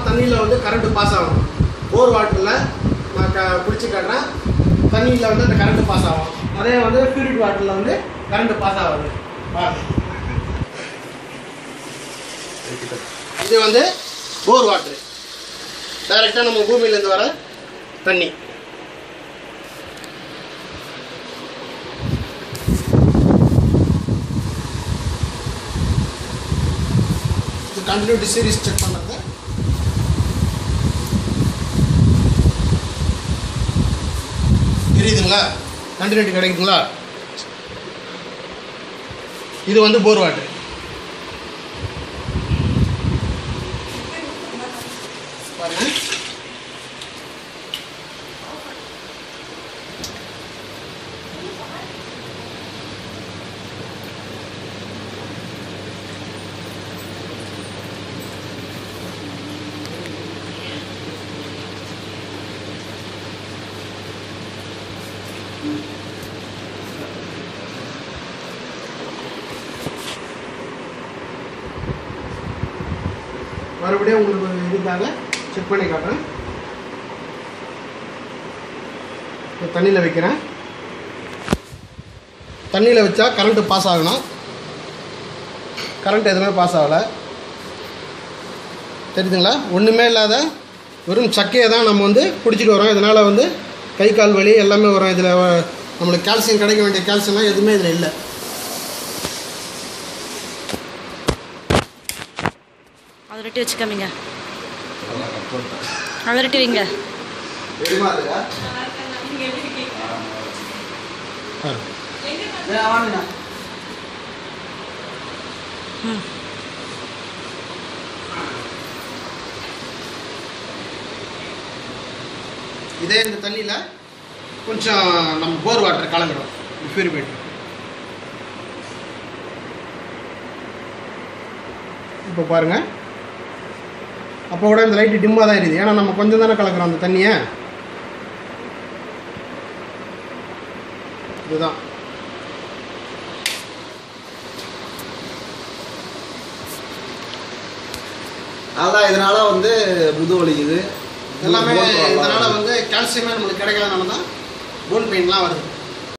தண்ணியில் வந்து current pass ஆகும் போர் வாட்டரில் நான் க பிடிச்சி காட்டுறேன் தண்ணியில் வந்து அந்த கரண்ட் பாஸ் ஆகும் அதே வந்து பியூரிட் வாட்டரில் வந்து கரண்ட் பாஸ் ஆகாது பாருங்க. இது வந்து போர் வாட்டர் டைரெக்டாக நம்ம பூமியிலேருந்து வர தண்ணி இது கண்டினியூட்டி சீரிஸ் செக் பண்ணுறது தெரியுதுங்களா கண்டினியூட்டி கிடைக்குதுங்களா இது வந்து போர் வாட்டர் பாருங்க மறுபடியும் உங்களுக்கு இதுக்காக செக் பண்ணி காட்டுறேன் இப்போ தண்ணியில் வைக்கிறேன் தண்ணியில் வச்சா கரண்ட்டு பாஸ் ஆகணும் கரண்ட் எதுவுமே பாஸ் ஆகலை தெரியுதுங்களா ஒன்றுமே இல்லாத வெறும் சக்கையை தான் நம்ம வந்து பிடிச்சிட்டு வரோம் இதனால் வந்து கை கால் வலி எல்லாமே வரும் இதில் நம்மளுக்கு கால்சியம் கிடைக்க வேண்டிய கால்சியம்லாம் எதுவுமே இதில் இல்லை அதை ரெட்டி வச்சுக்காமீங்க அதை ரெட்டி வைங்க பாருங்க. ம் இதே இந்த தண்ணியில் கொஞ்சம் நம்ம போர் வாட்டர் கலந்துடும் பியூரிஃபைட் இப்போ பாருங்கள் அப்போ கூட இந்த லைட்டு டிம்மாக தான் இருக்குது ஏன்னா நம்ம கொஞ்சம் தானே கலக்குறோம் அந்த தண்ணியை இதுதான் அதான் இதனால வந்து முது வலிக்குது எல்லாமே bone problem இதனால் வந்து கால்சியமே நம்மளுக்கு கிடைக்காதனால தான் போன் பெயின்லாம் வருது